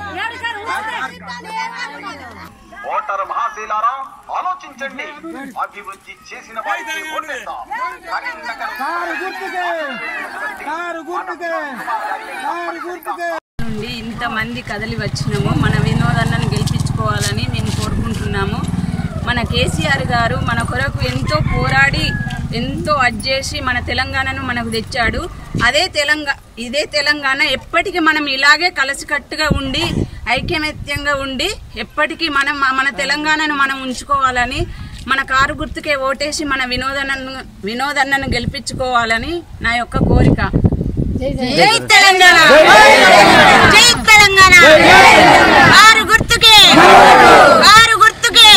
voter మహాశీలారా ఆలోచించండి అభివృద్ధి చేసిన వారికి ఓటేద్దాం కరీంనగర్ కారు గుర్తుకే కారు గుర్తుకే కారు గుర్తుకే నుండి ఇంతమంది కదలి వచ్చినాము మన వినోదన్నను గెలిపించుకోవాలని మేము కోరుకుంటున్నాము మన కేసీఆర్ గారు మన కొరకు ఎంతో పోరాడి ఎంతో అజ్జేసి మన తెలంగాణను మనకు తెచ్చాడు అదే తెలంగాణ ఇదే తెలంగాణ ఎప్పటికీ మనం ఇలాగే కలిసికట్టుగా ఉండి ఐక్యమత్యంగా ఉండి ఎప్పటికీ మనం మన తెలంగాణను మనం ఉంచుకోవాలని మన కారు గుర్తుకే ఓటేసి మన వినోదన్నను వినోదన్నను గెలిపించుకోవాలని నా యొక్క కోరిక జై తెలంగాణ జై తెలంగాణ కారు గుర్తుకే కారు గుర్తుకే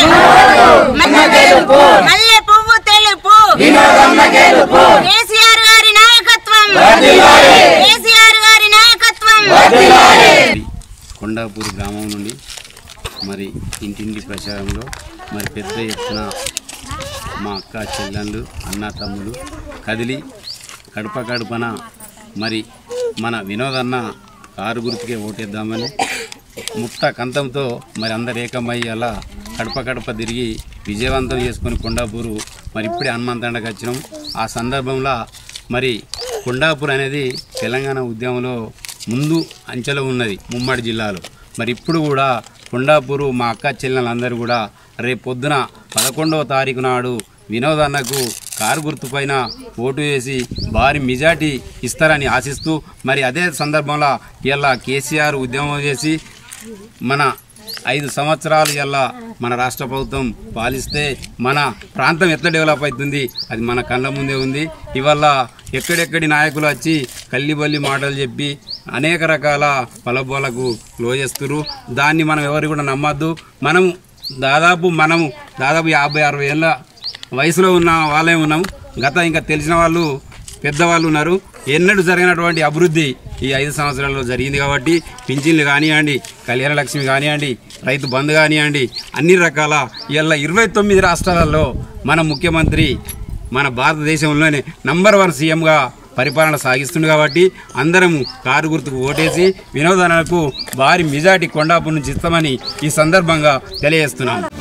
మల్లె పువ్వు తెలుపు కేసీఆర్ గారి నాయకత్వం కేసీఆర్ గారి నాయకత్వం కొండాపూర్ గ్రామం నుండి మరి ఇంటింటి ప్రచారంలో మరి పెద్ద ఎత్తున మా అక్క చెల్లెళ్ళు అన్న తమ్ముడు కదిలి కడప కడపన మరి మన వినోదన్న కారు గుర్తుకే ఓటేద్దామని ముక్త కంతంతో మరి అందరు ఏకమై అలా కడప కడప తిరిగి విజయవంతం చేసుకొని కొండాపూరు మరి ఇప్పుడే హనుమంతండకి వచ్చినాం ఆ సందర్భంలో మరి కొండాపూర్ అనేది తెలంగాణ ఉద్యమంలో ముందు అంచెలో ఉన్నది ముమ్మడి జిల్లాలో మరి ఇప్పుడు కూడా కొండాపూరు మా అక్క చెల్లెలందరూ కూడా రేపు పొద్దున పదకొండవ తారీఖు నాడు వినోద్ అన్నకు కారు గుర్తుపైన ఓటు వేసి భారీ మెజార్టీ ఇస్తారని ఆశిస్తూ మరి అదే సందర్భంలో ఇలా కేసీఆర్ ఉద్యమం చేసి మన ఐదు సంవత్సరాలు ఇలా మన రాష్ట్ర ప్రభుత్వం పాలిస్తే మన ప్రాంతం ఎట్లా డెవలప్ అవుతుంది అది మన కళ్ళ ముందే ఉంది ఇవల్ల ఎక్కడెక్కడి నాయకులు వచ్చి కల్లిబల్లి మాటలు చెప్పి అనేక రకాల పలబోలకు లోజేస్తున్నారు దాన్ని మనం ఎవరు కూడా నమ్మద్దు మనం దాదాపు మనము దాదాపు యాభై అరవై ఏళ్ళ వయసులో ఉన్న వాళ్ళే ఉన్నాం గత ఇంకా తెలిసిన వాళ్ళు పెద్దవాళ్ళు ఉన్నారు ఎన్నడూ జరిగినటువంటి అభివృద్ధి ఈ ఐదు సంవత్సరాల్లో జరిగింది కాబట్టి పింఛన్లు కానివ్వండి కళ్యాణ లక్ష్మి కానివ్వండి రైతు బంధు కానివ్వండి అన్ని రకాల ఇలా ఇరవై తొమ్మిది రాష్ట్రాలలో మన ముఖ్యమంత్రి మన భారతదేశంలోనే నంబర్ వన్ సీఎంగా పరిపాలన సాగిస్తుంది కాబట్టి అందరము కారు గుర్తుకు ఓటేసి వినోదాలకు భారీ మెజార్టీ కొండాపూర్ నుంచి ఇస్తామని ఈ సందర్భంగా తెలియజేస్తున్నాం